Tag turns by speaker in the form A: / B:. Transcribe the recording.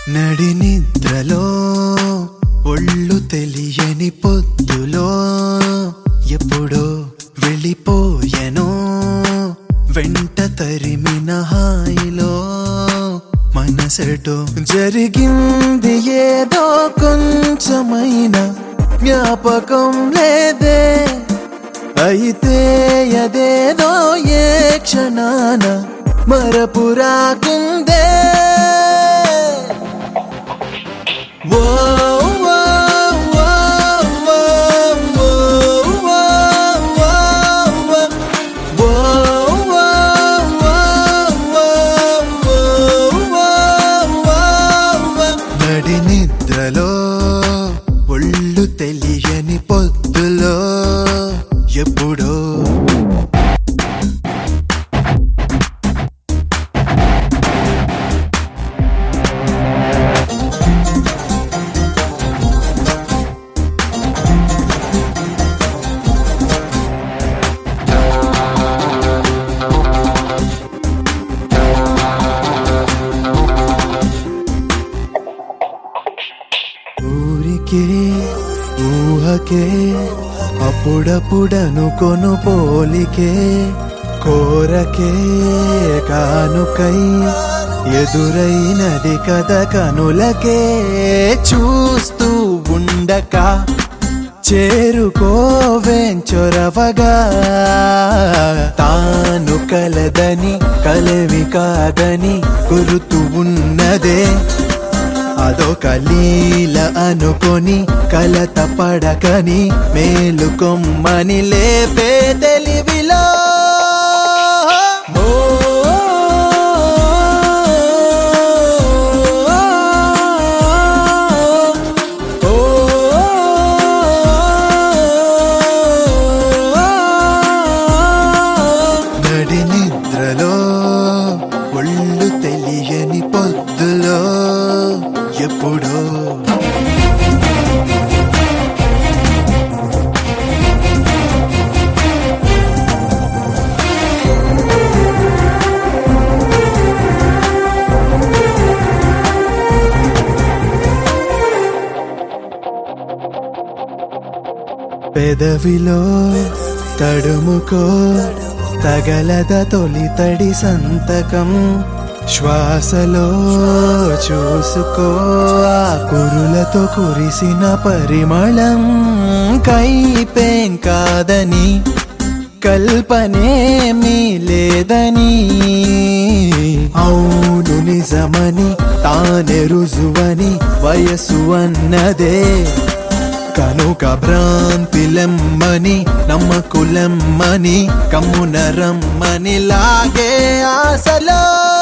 A: నడి నిద్రలో ఒళ్ళు తెలియని పొద్దులో ఎప్పుడో వెళ్ళిపోయెనో వెంట తరిమిన హాయిలో మనసెటో జరిగింది ఏదో కొంచెమైన జ్ఞాపకం లేదే అయితే అదేదో ఏ క్షణాన మరపురాకుందే ఓ ఓ, ఓ, ఓ, ఓ, ఓ, ఓ, ఓ, ఓ, నడి నిద్రలో ఒళ్ళు తెలియని పొద్దులో ఎప్పుడో ఊరికే ఊహకే అప్పుడప్పుడను కొను పోలికే కోరకే కానుకై ఎదురైనది కథ కనులకే చూస్తూ ఉండక చేరుకోవేంచొరవగా తాను కలదని కలవి కాదని గురుతు ఉన్నదే అదొక లీల అనుకొని కలత పడకని మేలుకొమ్మని లేపే తెలివిలో ఓ, ఓ, నడి నిద్రలో ఒళ్ళు తెలియని పొద్దులో ఎప్పుడో పెదవిలో తడుముకో తగలద తొలి తడి సంతకం శ్వాసలో చూసుకో ఆ కురులతో కురిసిన పరిమళం కైపేం కాదని కల్పనేమీ లేదని అవును నిజమని తానే రుజువని వయసు అన్నదే కనుక భ్రాంతిలెమ్మని నమ్మకులెమ్మని కమ్మున రమ్మని లాగే ఆశలో